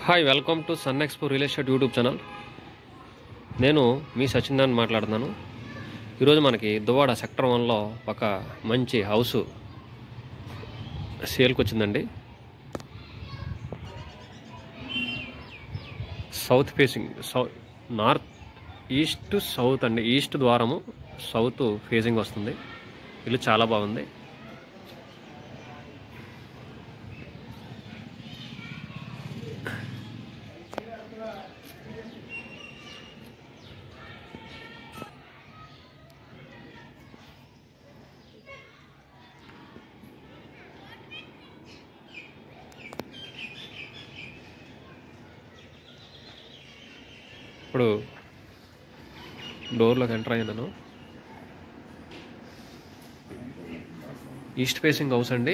Hi welcome to sun expo real estate YouTube channel నేను మీ సచిన్ మాట్లాడుతున్నాను ఈరోజు మనకి దువాడ సెక్టర్ వన్లో ఒక మంచి హౌస్ సేల్కి వచ్చిందండి సౌత్ ఫేసింగ్ సౌ నార్త్ ఈస్ట్ సౌత్ అండి ఈస్ట్ ద్వారము సౌత్ ఫేసింగ్ వస్తుంది ఇల్లు చాలా బాగుంది ఇప్పుడు డోర్లోకి ఎంటర్ అయ్యాను ఈస్ట్ ఫేసింగ్ హౌస్ అండి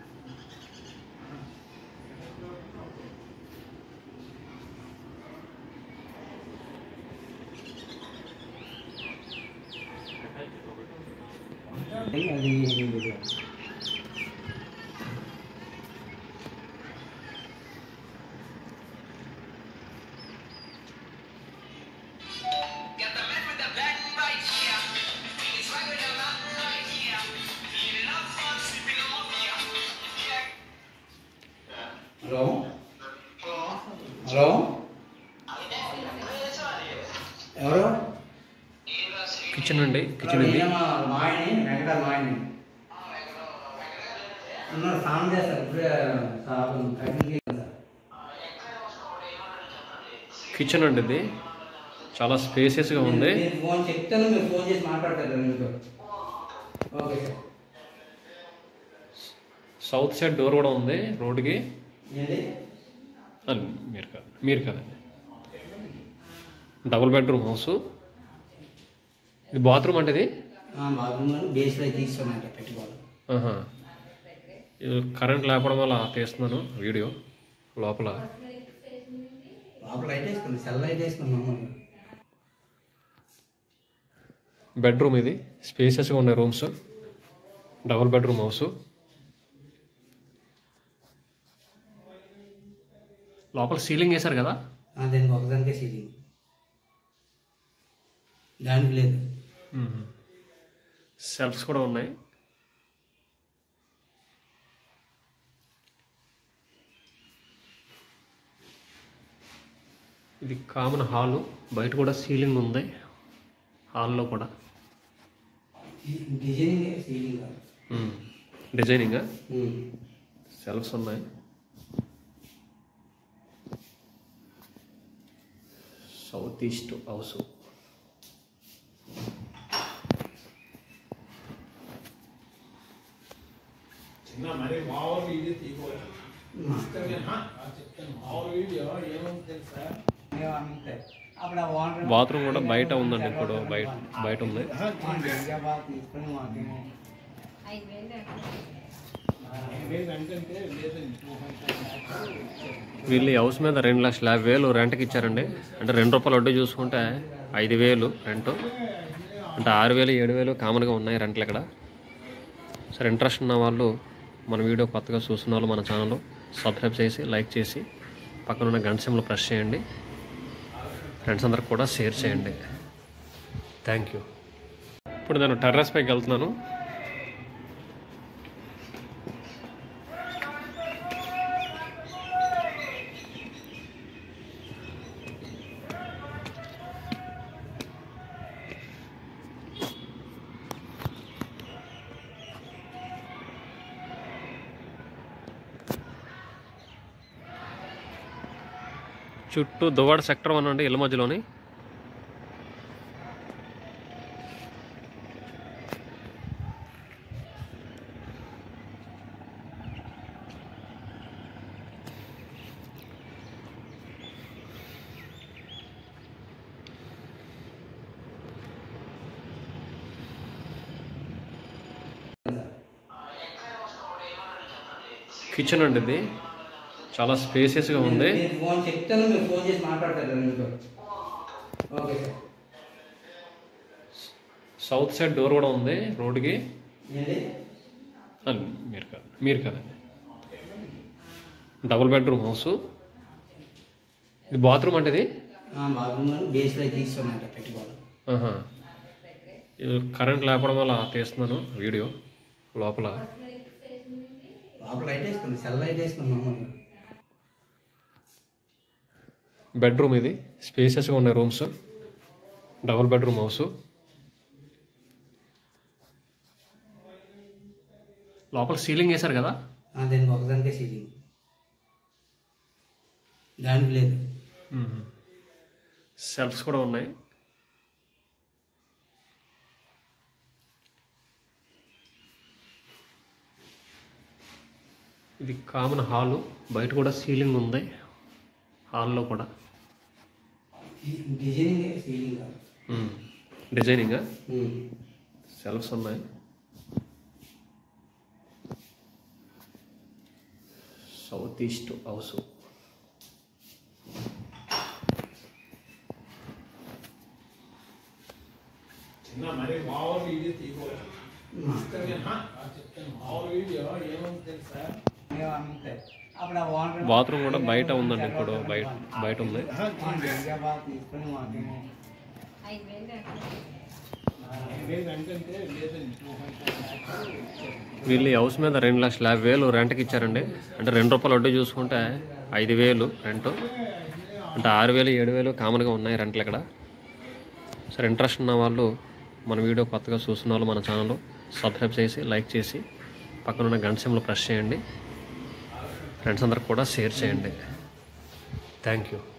Got the man with the black and white here. It's right with the mountain right here. Eating up fun, sipping on here. Yeah. Hello hello ఎవరు kitchen అండి కిచెన్ ఇది నేనే మా మాయని వెంకట మాయని ఉన్నారు స్నానం చేస్తారు ఇప్పుడే సాబు కటింగ్ సార్ కిచెన్ అండి ఇది చాలా స్పేసియస్గా ఉంది నేను ఫోన్ చెప్తాను మీరు ఫోన్ చేసి మాట్లాడతారు మీతో okay sir south side door కూడా ఉంది రోడ్డుకి ఏంటి అది మీరు కాదు మీరు కాదండి డబుల్ బెడ్రూమ్ హౌస్ ఇది బాత్రూమ్ అంటే ఇది బాత్రూమ్ బేస్లో తీసుకోమంటే పెట్టుకోవాలి ఆహా. ఇది కరెంట్ లేకపోవడం వల్ల తీస్తున్నాను వీడియో లోపల లోపల లైట్ వేసుకుంది సెల్ లైట్ వేసుకుంది మమ్మల్ని బెడ్రూమ్ ఇది స్పేసెస్గా ఉన్నాయి రూమ్స్ డబుల్ బెడ్రూమ్ హౌస్ లోపల సీలింగ్ వేశారు కదా దానికి ఒకదానికే సీలింగ్ దానికి లేదు సెల్ఫ్స్ కూడా ఉన్నాయి ఇది కామన్ హాలు బయట కూడా సీలింగ్ ఉంది హాల్లో కూడా డిజైనింగ్ సీలింగ్ కాదు డిజైనింగ్ ఉమ్. సెల్ఫ్స్ ఉన్నాయి సౌత్ ఈస్ట్ హౌస్ చిన్న మరి మామూలు వీడియో తీయకూడదు చెప్తాను చెప్తాను మామూలు వీడియో ఏముంది తెలుసా ఏమంటే అప్పుడు ఆ ఓనర్ బాత్రూమ్ కూడా బయట ఉందండి ఇప్పుడు బయట బయట ఉంది తీసుకొని మాకేమో ఏంటంటే లేదండి టూ హండ్రెడ్ వీళ్ళు ఈ హౌస్ మీద రెండు లక్షల యాభై వేలు రెంట్కి ఇచ్చారండి అంటే రెండు రూపాయలు వడ్డీ చూసుకుంటే ఐదు వేలు రెంట్ అంటే ఆరు వేలు ఏడు వేలు కామన్గా ఉన్నాయి రెంట్లు ఇక్కడ సరే ఇంట్రెస్ట్ ఉన్న వాళ్ళు మన వీడియో కొత్తగా చూస్తున్న వాళ్ళు మన ఛానల్ సబ్స్క్రైబ్ చేసి లైక్ చేసి పక్కన ఉన్న గంట సింబల్ ప్రెస్ చేయండి ఫ్రెండ్స్ అందరికి కూడా షేర్ చేయండి థ్యాంక్ యూ ఇప్పుడు నేను టెర్రస్ పైకి వెళ్తున్నాను చుట్టూ దువ్వాడ సెక్టర్ వన్ అండి ఇళ్ళ మధ్యలోని కిచెన్ అండి ఇది చాలా స్పేసియస్గా ఉంది నేను ఫోన్ చెప్తాను మీరు ఫోన్ చేసి మాట్లాడతారు మీతో okay sir south side door కూడా ఉంది రోడ్డుకి ఏంటి అది మీరు కాదు మీరు కాదండి డబుల్ బెడ్రూమ్ హౌస్ ఇది బాత్రూమ్ అంటే ఇది బాత్రూమ్ బేస్లో తీసుకోమంట పెట్టుకోవాలి ఆహా. ఇది కరెంట్ లేకపోవడం వల్ల తీస్తున్నాను వీడియో లోపల లోపల లైట్ వేసుకుంది సెల్ లైట్ వేసుకుంది మామూలుగా బెడ్రూమ్ ఇది స్పేసెస్గా ఉన్నాయి రూమ్స్ డబుల్ బెడ్రూమ్ హౌస్ లోపల సీలింగ్ వేశారు కదా ఆ, దానికి ఒకదానికే సీలింగ్ దానికి లేదు సెల్ఫ్స్ కూడా ఉన్నాయి ఇది కామన్ హాలు బయట కూడా సీలింగ్ ఉంది హాల్లో కూడా డిజైనింగ్ సీలింగ్ కాదు డిజైనింగ్ ఉమ్. సెల్ఫ్స్ ఉన్నాయి సౌత్ ఈస్ట్ హౌస్ చిన్న మరి మామూలు వీడియో తీయకూడదు ఉమ్. చెప్తాను హా, ఆ చెప్తాను మామూలు వీడియో ఏముంది తెలుసా అప్పుడు ఆ ఓనర్ బాత్రూమ్ కూడా బయట ఉందండి ఇప్పుడు బయట బయట ఉంది హా, తీసుకొని మాకు ఏంటంటే లేదండి టూ హండ్రెడ్ వీళ్ళు ఈ హౌస్ మీద రెండు లక్షల యాభై వేలు రెంట్కి ఇచ్చారండి అంటే రెండు రూపాయలు వడ్డీ చూసుకుంటే ఐదు వేలు రెంట్ అంటే ఆరు వేలు ఏడు వేలు కామన్గా ఉన్నాయి రెంట్లు ఇక్కడ సరే ఇంట్రెస్ట్ ఉన్న వాళ్ళు మన వీడియో కొత్తగా చూస్తున్న వాళ్ళు మన ఛానల్ సబ్స్క్రైబ్ చేసి లైక్ చేసి పక్కన ఉన్న గంట సింబల్ ప్రెస్ చేయండి ఫ్రెండ్స్ అందరికి కూడా షేర్ చేయండి థ్యాంక్ యూ